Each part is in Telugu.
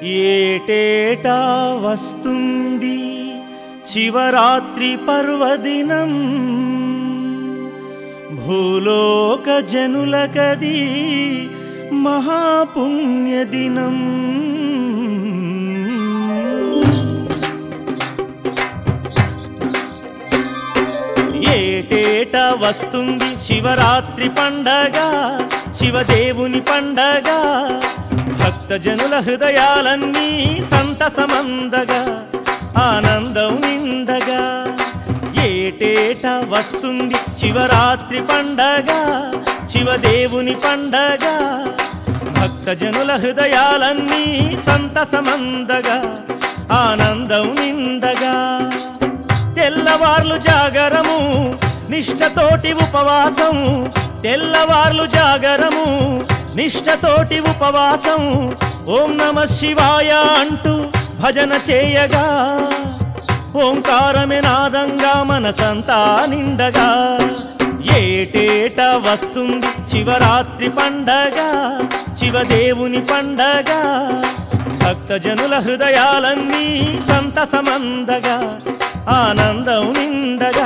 ఏటేటా వస్తుంది శివరాత్రి పర్వదినం భూలోక జనులకది మహాపుణ్యదినం ఏటేటా వస్తుంది శివరాత్రి పండగ శివదేవుని పండగ భక్తజనుల హృదయాలన్నీ సంతసమందగా ఆనందం నిండగా ఏటేటా వస్తుంది శివరాత్రి పండగ శివదేవుని పండగ భక్తజనుల హృదయాలన్నీ సంతసమందగా ఆనందం నిండగా తెల్లవార్లు జాగరము నిష్టతోటి ఉపవాసం తెల్లవార్లు జాగరము నిష్టతోటి ఉపవాసం ఓం నమ శివాయ అంటూ భజన చేయగా ఓంకారమే నాదంగా మనసంతా నిండగా ఏటేట వస్తుంది శివరాత్రి పండగ శివదేవుని పండగ భక్తజనుల హృదయాలన్నీ సంతసమందగా ఆనందం నిండగా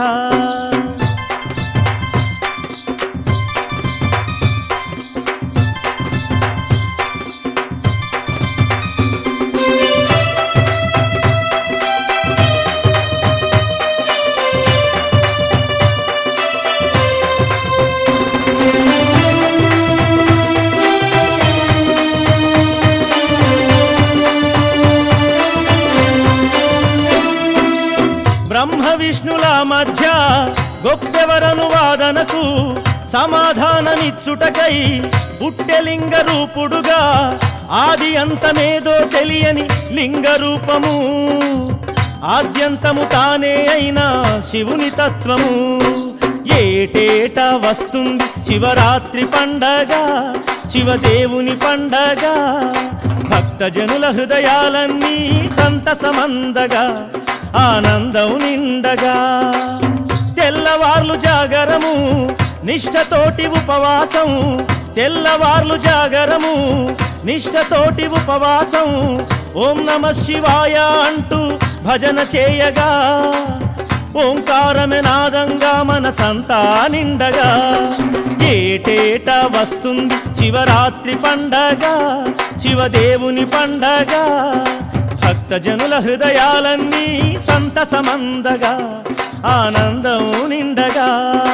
బ్రహ్మ విష్ణుల మధ్య గొప్పెవరను వాదనకు సమాధానమిచ్చుటకై పుట్టెలింగ రూపుడుగా ఆది అంతమేదో తెలియని లింగ రూపము ఆద్యంతము తానే అయిన శివుని తత్వము ఏటేట వస్తుంది శివరాత్రి పండగ శివదేవుని పండగ భక్తజనుల హృదయాలన్నీ సంతసమందగా ఆనందం నిండగా తెల్లవార్లు జాగరము నిష్టతోటి ఉపవాసం తెల్లవార్లు జాగరము నిష్టతోటి ఉపవాసం ఓం నమ శివాయ అంటూ భజన చేయగా ఓంకారమే నాదంగా మనసంతా నిండగా ఏటేట వస్తుంది శివరాత్రి పండగ శివదేవుని పండగ భక్తజనుల హృదయాలన్నీ సంతసమందగా ఆనందం నిండగా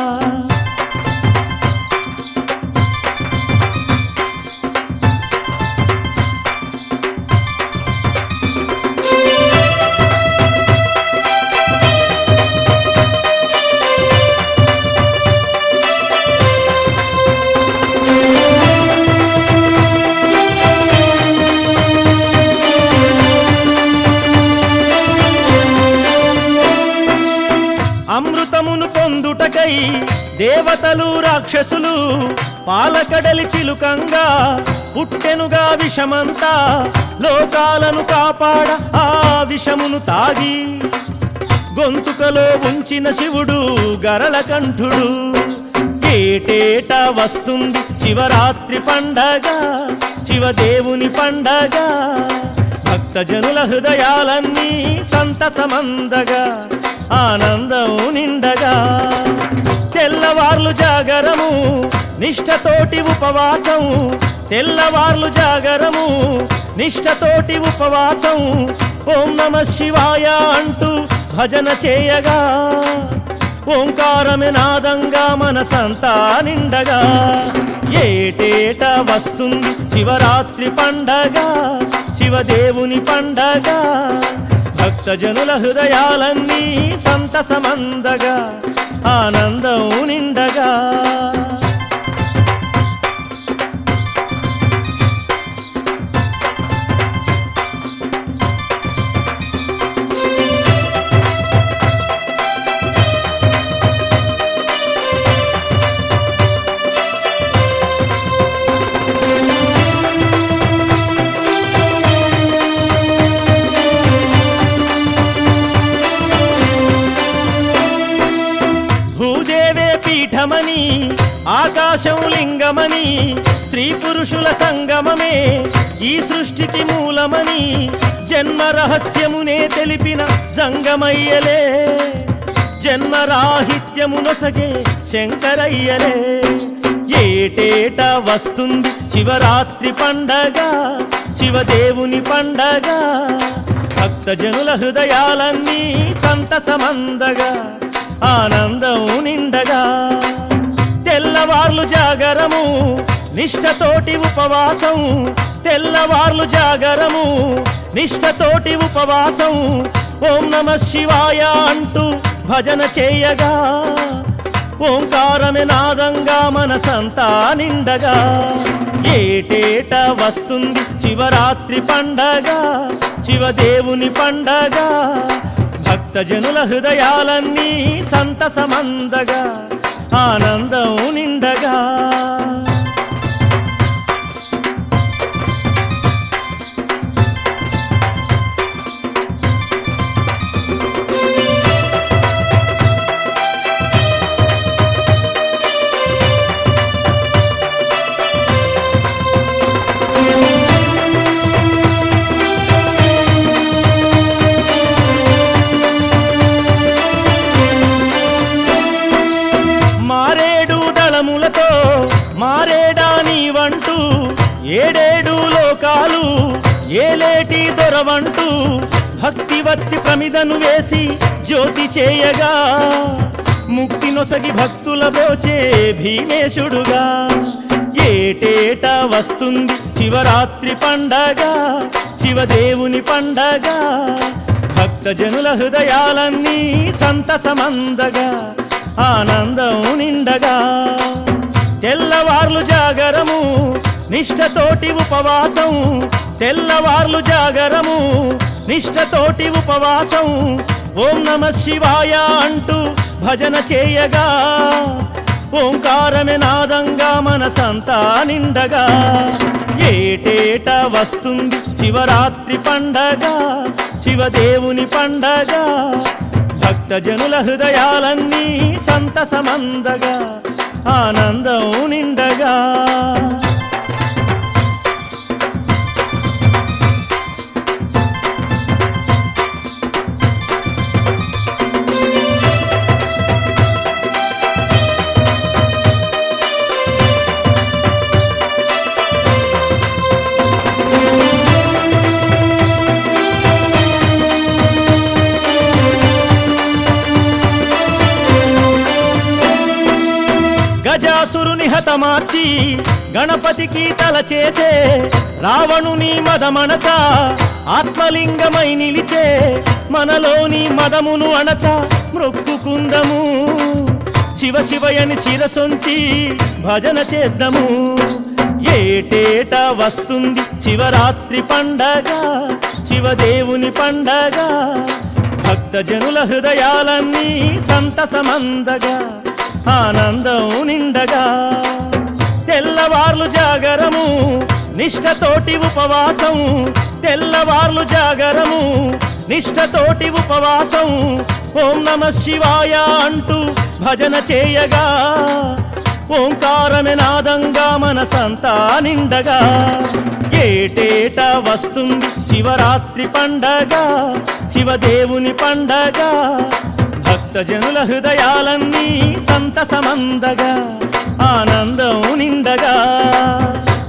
అమృతమును పొందుటకై దేవతలు రాక్షసులు పాలకడలి చిలుకంగా పుట్టెనుగా విషమంతా లోకాలను కాపాడ ఆ విషమును తాగి గొంతుకలో ఉంచిన శివుడు గరళకంఠుడు ఏటేట వస్తుంది శివరాత్రి పండగ శివదేవుని పండగ భక్తజనుల హృదయాలన్నీ సంతసమందగా ఆనందం నిండగా తెల్లవార్లు జాగరము నిష్టతోటి ఉపవాసం తెల్లవార్లు జాగరము నిష్టతోటి ఉపవాసం ఓం నమ శివాయ అంటూ భజన చేయగా ఓంకారమే నాదంగా మనసంతా నిండగా ఏటేట వస్తుంది శివరాత్రి పండగ శివదేవుని పండగ భక్తజనుల హృదయాలన్నీ సంతసమందగా ఆనందం నిండగా భూదేవే పీఠమని ఆకాశం లింగమని స్త్రీ పురుషుల సంగమమే ఈ సృష్టికి మూలమని జన్మ రహస్యమునే తెలిపిన జంగమయ్యలే జన్మరాహిత్యము నొసగే శంకరయ్యలే ఏటేట వస్తుంది శివరాత్రి పండగ శివదేవుని పండగ భక్తజనుల హృదయాలన్నీ సంతసమందగా ఆనందం నిండగా తెల్లవార్లు జాగరము నిష్టతోటి ఉపవాసం తెల్లవార్లు జాగరము నిష్టతోటి ఉపవాసం ఓం నమ శివాయ అంటూ భజన చేయగా ఓంకారమే నాదంగా మనసంతా నిండగా ఏటేట వస్తుంది శివరాత్రి పండగ శివదేవుని పండగ భక్తజనుల హృదయాలన్నీ సంతసమందగా ఆనందం నిండగా మారేడు దళములతో మారేడా నీవంటూ ఏడేడు లోకాలు ఏలేటి దొరవంటూ భక్తివత్తి ప్రమిదను వేసి జ్యోతి చేయగా ముక్తి నొసగి భక్తుల బ్రోచే భీమేశుడుగా ఏటేట వస్తుంది శివరాత్రి పండగ శివదేవుని పండగ భక్తజనుల హృదయాలన్నీ సంతసమందగా ఆనందం నిండగా తెల్లవార్లు జాగరము నిష్టతోటి ఉపవాసం తెల్లవార్లు జాగరము నిష్టతోటి ఉపవాసం ఓం నమ శివాయ అంటూ భజన చేయగా ఓంకారమే నాదంగా మనసంతా నిండగా ఏటేట వస్తుంది శివరాత్రి పండగ శివదేవుని పండగ భక్తజనుల హృదయాలన్నీ సంతసమందగా ఆనందం నిండగా గజాసురుని హతమార్చి గణపతికి తల చేసే రావణుని మదమణచ ఆత్మలింగమై నిలిచే మనలోని మదమును అణచ మృక్కుకుందము శివ శివయని శిరసొంచి భజన చేద్దాము ఏటేట వస్తుంది శివరాత్రి పండగ శివదేవుని పండగ భక్తజనుల హృదయాలన్నీ సంతసమందగా ఆనందం నిండగా తెల్లవార్లు జాగరము నిష్టతోటి ఉపవాసం తెల్లవార్లు జాగరము నిష్టతోటి ఉపవాసం ఓం నమ శివాయ అంటూ భజన చేయగా ఓంకారమే నాదంగా మనసంతా నిండగా ఏటేట వస్తుంది శివరాత్రి పండగ శివదేవుని పండగ భక్తజనుల హృదయాలన్నీ సంతసమందగా ఆనందం నిండగా